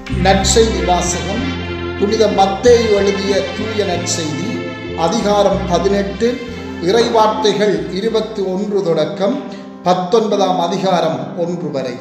நற்செய்தி வாசகம் புனித மத்தேயு எழுதிய தூய நற்செய்தி அதிகாரம் பதினெட்டு இறைவார்த்தைகள் இருபத்தி ஒன்று தொடக்கம் பத்தொன்பதாம் அதிகாரம் ஒன்று வரை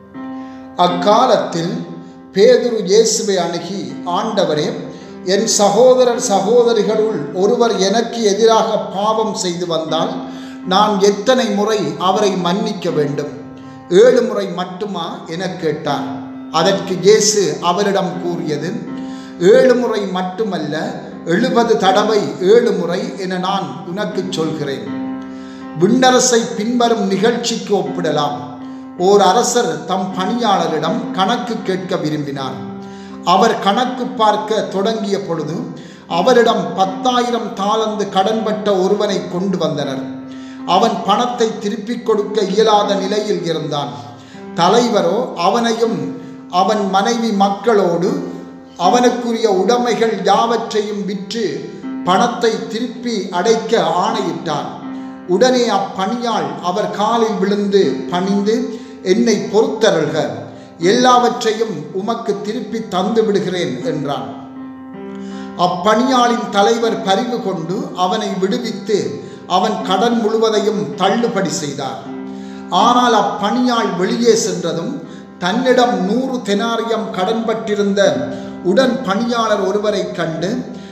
அக்காலத்தில் பேதுரு இயேசுவை அணுகி ஆண்டவரே என் சகோதரர் சகோதரிகளுள் ஒருவர் எனக்கு எதிராக பாவம் செய்து வந்தால் நான் எத்தனை முறை அவரை மன்னிக்க வேண்டும் ஏழு முறை மட்டுமா எனக் கேட்டார் அதற்கு இயேசு அவரிடம் கூறியது ஏழு முறை மட்டுமல்ல எழுபது தடவை ஏழு முறை என நான் உனக்கு சொல்கிறேன் விண்ணரசை பின்வரும் நிகழ்ச்சிக்கு ஒப்பிடலாம் ஓர் அரசர் தம் பணியாளரிடம் கணக்கு கேட்க விரும்பினார் அவர் கணக்கு பார்க்க தொடங்கிய பொழுது அவரிடம் பத்தாயிரம் தாளந்து கடன்பட்ட ஒருவனை கொண்டு வந்தனர் அவன் பணத்தை திருப்பிக் கொடுக்க இயலாத நிலையில் இருந்தான் தலைவரோ அவனையும் அவன் மனைவி மக்களோடு அவனுக்குரிய உடைமைகள் யாவற்றையும் விற்று பணத்தை திருப்பி அடைக்க ஆணையிட்டான் உடனே அப்பணியாள் அவர் காலில் விழுந்து பணிந்து என்னை பொறுத்தருள்க எல்லாவற்றையும் உமக்கு திருப்பி தந்து விடுகிறேன் என்றான் அப்பணியாளின் தலைவர் பரிவு கொண்டு அவனை விடுவித்து அவன் கடன் முழுவதையும் தள்ளுபடி செய்தார் ஆனால் அப்பணியாள் வெளியே சென்றதும் தன்னிடம் நூறு தெனாரியம் கடன்பட்டிருந்த உடன் பணியாளர் ஒருவரை கண்டு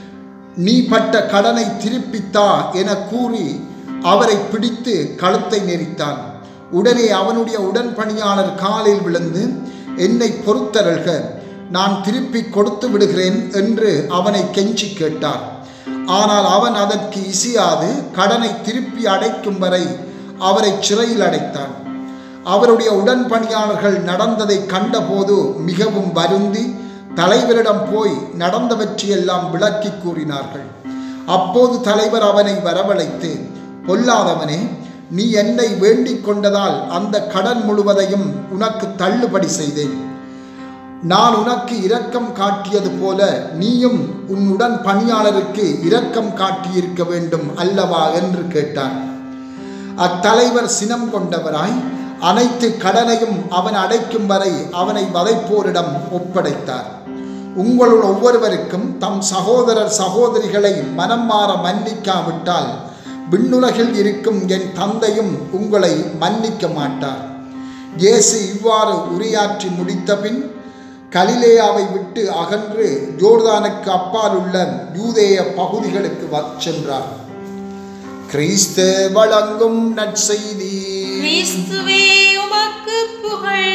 நீ பட்ட கடனை திருப்பித்தா என கூறி அவரை பிடித்து கழுத்தை நெரித்தான் உடனே அவனுடைய உடன் பணியாளர் காலில் விழுந்து என்னை பொறுத்தருள்க நான் திருப்பி கொடுத்து விடுகிறேன் என்று அவனை கெஞ்சி கேட்டார் ஆனால் அவன் அதற்கு இசையாது கடனை திருப்பி அடைக்கும் வரை அவரை சிறையில் அடைத்தான் அவருடைய உடன் பணியாளர்கள் நடந்ததை கண்டபோது மிகவும் வருந்தி தலைவரிடம் போய் நடந்தவற்றையெல்லாம் விளக்கி கூறினார்கள் அப்போது தலைவர் அவனை வரவழைத்து பொல்லாதவனே நீ என்னை வேண்டிக் கொண்டதால் அந்த கடன் முழுவதையும் உனக்கு தள்ளுபடி செய்தேன் நான் உனக்கு இரக்கம் காட்டியது போல நீயும் உன்னுடன் பணியாளருக்கு இரக்கம் காட்டியிருக்க வேண்டும் அல்லவா என்று கேட்டார் அத்தலைவர் சினம் கொண்டவராய் அனைத்து கடனையும் அவன் அடைக்கும் வரை அவனை வதைப்போரிடம் ஒப்படைத்தார் உங்களுள் ஒவ்வொருவருக்கும் தம் சகோதரர் சகோதரிகளை மனம் மாற மன்னிக்காவிட்டால் விண்ணுலகில் இருக்கும் என் தந்தையும் உங்களை மன்னிக்க மாட்டார் இயேசு இவ்வாறு உரையாற்றி முடித்தபின் கலிலேயாவை விட்டு அகன்று ஜோர்தானுக்கு அப்பால் உள்ள யூதேய பகுதிகளுக்கு சென்றார் கிறிஸ்து வழங்கும் நற்செய்தி கிறிஸ்துவே உமக்கு புகழ்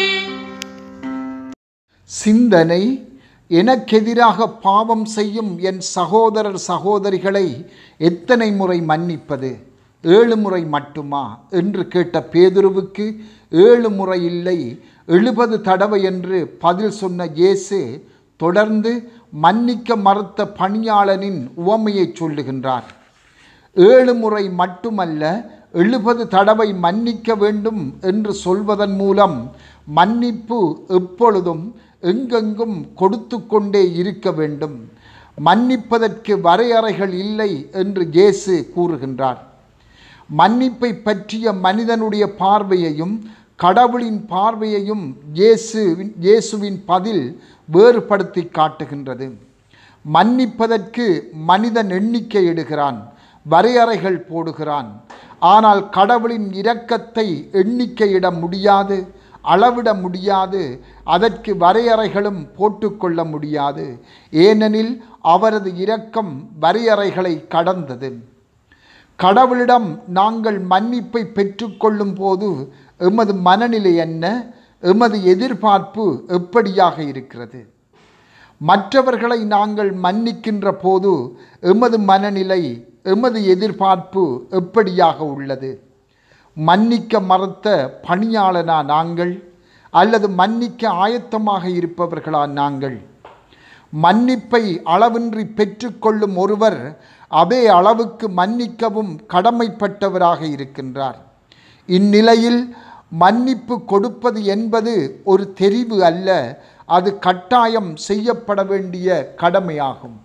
சிந்தனை எனக்கெதிராக பாவம் செய்யும் என் சகோதரர் சகோதரிகளை எத்தனை முறை மன்னிப்பது ஏழு முறை மட்டுமா என்று கேட்ட பேதுருவுக்கு ஏழு முறை இல்லை எழுபது தடவை என்று பதில் சொன்ன இயேசு தொடர்ந்து மன்னிக்க மறுத்த பணியாளனின் உவமையை சொல்லுகின்றார் ஏழு முறை மட்டுமல்ல எழுபது தடவை மன்னிக்க வேண்டும் என்று சொல்வதன் மூலம் மன்னிப்பு எப்பொழுதும் எங்கெங்கும் கொடுத்து கொண்டே இருக்க வேண்டும் மன்னிப்பதற்கு வரையறைகள் இல்லை என்று இயேசு கூறுகின்றார் மன்னிப்பை பற்றிய மனிதனுடைய பார்வையையும் கடவுளின் பார்வையையும் இயேசு இயேசுவின் பதில் வேறுபடுத்தி காட்டுகின்றது மன்னிப்பதற்கு மனிதன் எண்ணிக்கை இடுகிறான் வரையறைகள் போடுகிறான் ஆனால் கடவுளின் இரக்கத்தை எண்ணிக்கையிட முடியாது அளவிட முடியாது அதற்கு வரையறைகளும் போட்டுக்கொள்ள முடியாது ஏனெனில் அவரது இரக்கம் வரையறைகளை கடந்தது கடவுளிடம் நாங்கள் மன்னிப்பை பெற்றுக்கொள்ளும் போது எமது மனநிலை என்ன எமது எதிர்பார்ப்பு எப்படியாக இருக்கிறது மற்றவர்களை நாங்கள் மன்னிக்கின்ற போது எமது மனநிலை எமது எதிர்பார்ப்பு எப்படியாக உள்ளது மன்னிக்க மறுத்த பணியாளனா நாங்கள் அல்லது மன்னிக்க ஆயத்தமாக இருப்பவர்களா நாங்கள் மன்னிப்பை அளவின்றி பெற்றுக்கொள்ளும் ஒருவர் அதே அளவுக்கு மன்னிக்கவும் கடமைப்பட்டவராக இருக்கின்றார் இந்நிலையில் மன்னிப்பு கொடுப்பது என்பது ஒரு தெரிவு அல்ல அது கட்டாயம் செய்யப்பட வேண்டிய கடமையாகும்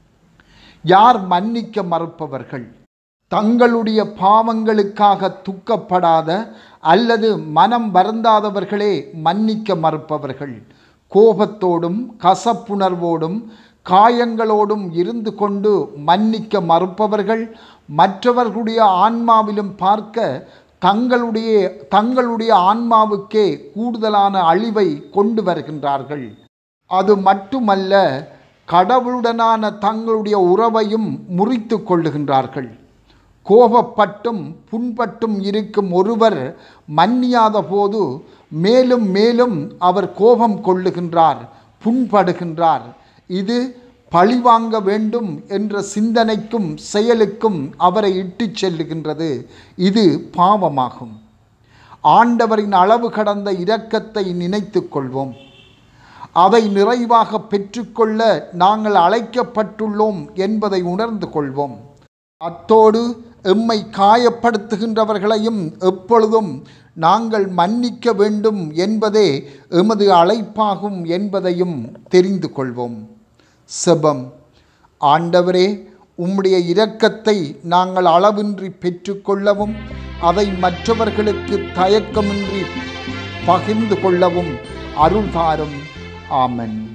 யார் மன்னிக்க மறுப்பவர்கள் தங்களுடைய பாவங்களுக்காக துக்கப்படாத அல்லது மனம் வருந்தாதவர்களே மன்னிக்க மறுப்பவர்கள் கோபத்தோடும் கசப்புணர்வோடும் காயங்களோடும் இருந்து கொண்டு மன்னிக்க மறுப்பவர்கள் மற்றவர்களுடைய ஆன்மாவிலும் பார்க்க தங்களுடைய தங்களுடைய ஆன்மாவுக்கே கூடுதலான அழிவை கொண்டு வருகின்றார்கள் அது மட்டுமல்ல கடவுளுடனான தங்களுடைய உறவையும் முறித்து கொள்ளுகின்றார்கள் கோபப்பட்டும் புண்பட்டும் இருக்கும் ஒருவர் மன்னியாத போது மேலும் மேலும் அவர் கோபம் கொள்ளுகின்றார் புண்படுகின்றார் இது பழிவாங்க வேண்டும் என்ற சிந்தனைக்கும் செயலுக்கும் அவரை இட்டுச் செல்லுகின்றது இது பாவமாகும் ஆண்டவரின் அளவு கடந்த இரக்கத்தை நினைத்துக் கொள்வோம் அதை நிறைவாக பெற்றுக்கொள்ள நாங்கள் அழைக்கப்பட்டுள்ளோம் என்பதை உணர்ந்து கொள்வோம் அத்தோடு எம்மை காயப்படுத்துகின்றவர்களையும் எப்பொழுதும் நாங்கள் மன்னிக்க வேண்டும் என்பதே எமது அழைப்பாகும் என்பதையும் தெரிந்து கொள்வோம் செபம் ஆண்டவரே உம்முடைய இரக்கத்தை நாங்கள் அளவின்றி பெற்றுக்கொள்ளவும் அதை மற்றவர்களுக்கு தயக்கமின்றி பகிர்ந்து கொள்ளவும் அருள் தாரும் ஆமென்